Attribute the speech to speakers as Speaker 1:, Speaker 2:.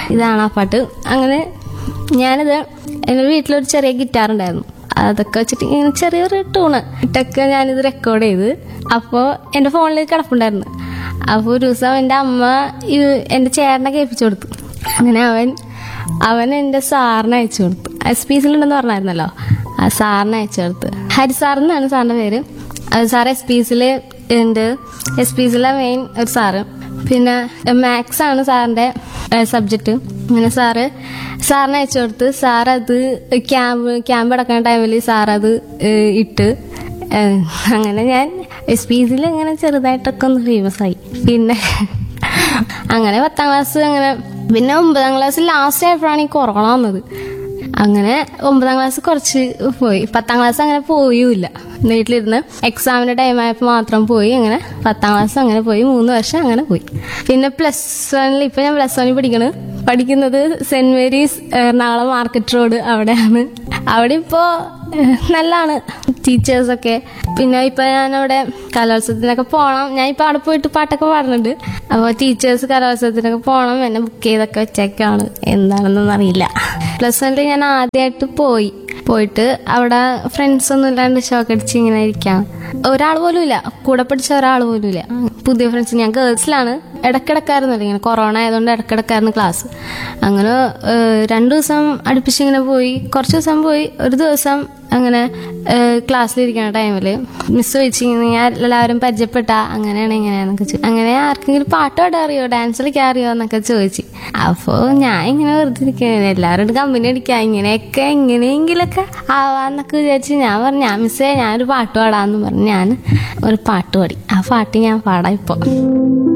Speaker 1: ഇതാണ് ആ പാട്ട് അങ്ങനെ ഞാനിത് എൻ്റെ വീട്ടിലൊരു ചെറിയ ഗിറ്റാർ ഉണ്ടായിരുന്നു അതൊക്കെ വെച്ചിട്ട് ഇങ്ങനെ ചെറിയൊരു ടൂണ് ഇട്ടൊക്കെ ഞാനിത് റെക്കോർഡ് ചെയ്ത് അപ്പോൾ എൻ്റെ ഫോണിൽ കിടപ്പുണ്ടായിരുന്നു അപ്പോൾ ഒരു ദിവസം എൻ്റെ അമ്മ ഇത് എൻ്റെ ചേട്ടനെ കേൾപ്പിച്ചു കൊടുത്തു അങ്ങനെ അവൻ അവൻ എൻ്റെ സാറിന് അയച്ചു കൊടുത്തു എസ് പി സിലുണ്ടെന്ന് പറഞ്ഞായിരുന്നല്ലോ ആ സാറിന് അയച്ചു കൊടുത്തു ഹരി സാർ എന്നാണ് സാറിൻ്റെ പേര് അത് സാർ എസ് പി സിൽ ഉണ്ട് എസ് പി സിലെ മെയിൻ ഒരു സാറ് പിന്നെ മാത്സ് ആണ് സാറിൻ്റെ സബ്ജക്റ്റ് അങ്ങനെ സാറ് സാറിന് അയച്ചു കൊടുത്ത് സാർ അത് ക്യാമ്പ് ക്യാമ്പ് അടക്കുന്ന ടൈമിൽ സാർ അത് ഏഹ്, ഇട്ട് ഏഹ്, അങ്ങനെ ഞാൻ എസ് പി സിൽ ഇങ്ങനെ ചെറുതായിട്ടൊക്കെ ഒന്ന് ഫേമസ് ആയി പിന്നെ അങ്ങനെ പത്താം ക്ലാസ് അങ്ങനെ പിന്നെ ഒമ്പതാം ക്ലാസ് ലാസ്റ്റ് ആയപ്പോഴാണ് ഈ കൊറോണ വന്നത് അങ്ങനെ ഒമ്പതാം ക്ലാസ് കുറച്ച് പോയി പത്താം ക്ലാസ് അങ്ങനെ പോയുമില്ല വീട്ടിലിരുന്ന് എക്സാമിന്റെ ടൈം ആയപ്പോൾ മാത്രം പോയി അങ്ങനെ പത്താം ക്ലാസ് അങ്ങനെ പോയി മൂന്ന് വർഷം അങ്ങനെ പോയി പിന്നെ പ്ലസ് വണ്ണിൽ ഇപ്പൊ ഞാൻ പ്ലസ് വണ്ണിൽ പഠിക്കണ് പഠിക്കുന്നത് Saint Mary's Ernakulam market road അവിടെയാണ് അവിടെ ഇപ്പോ ഏഹ്, നല്ലതാണ് ടീച്ചേഴ്സൊക്കെ പിന്നെ ഇപ്പൊ ഞാൻ അവിടെ കലോത്സവത്തിനൊക്കെ പോകണം ഞാൻ ഇപ്പൊ അവിടെ പോയിട്ട് പാട്ടൊക്കെ പാടുന്നുണ്ട് അപ്പോൾ ടീച്ചേഴ്സ് കലോത്സവത്തിനൊക്കെ പോകണം എന്നെ ബുക്ക് ചെയ്തൊക്കെ വെച്ചേക്കാണ് എന്താണെന്നൊന്നും അറിയില്ല പ്ലസ് വണ്ണിൽ ഞാൻ ആദ്യമായിട്ട് പോയി പോയിട്ട് അവിടെ ഫ്രണ്ട്സ് ഒന്നും ഇല്ലാണ്ട് ഷോക്ക് അടിച്ച് ഇങ്ങനെ ഇരിക്കാം ഒരാൾ പോലും ഇല്ല കൂടെ പഠിച്ച ഒരാൾ പോലും ഇല്ല പുതിയ ഫ്രണ്ട്സ് ഞാൻ ഗേൾസിലാണ് ഇടക്കിടക്കായിരുന്നല്ലോ ഇങ്ങനെ കൊറോണ ആയതുകൊണ്ട് ഇടക്കിടക്കായിരുന്നു ക്ലാസ് അങ്ങനെ ഏഹ്, രണ്ടു ദിവസം അടുപ്പിച്ച് ഇങ്ങനെ പോയി കുറച്ച് ദിവസം പോയി ഒരു ദിവസം അങ്ങനെ ഏഹ്, ക്ലാസ്സിലിരിക്കുന്ന ടൈമിൽ മിസ് ചോദിച്ചിങ്ങനെ ഞാൻ എല്ലാവരും പരിചയപ്പെട്ട അങ്ങനെയാണ് ഇങ്ങനെയാന്നൊക്കെ ചോദിച്ചു അങ്ങനെ ആർക്കെങ്കിലും പാട്ട് പാടാൻ അറിയോ ഡാൻസ് കളിക്കാൻ അറിയോ എന്നൊക്കെ ചോദിച്ചു അപ്പോൾ ഞാൻ ഇങ്ങനെ വെറുതെ ഇരിക്കുകയാണ് എല്ലാവരോടും കമ്പനി അടിക്കാം ഇങ്ങനെയൊക്കെ എങ്ങനെയെങ്കിലൊക്കെ ആവാന്നൊക്കെ വിചാരിച്ച് ഞാൻ പറഞ്ഞു ഞാൻ മിസ്സേ ഞാനൊരു പാട്ട് പാടാന്ന് പറഞ്ഞു ഞാൻ ഒരു പാട്ട് പാടി ആ പാട്ട് ഞാൻ പാടാം ഇപ്പോൾ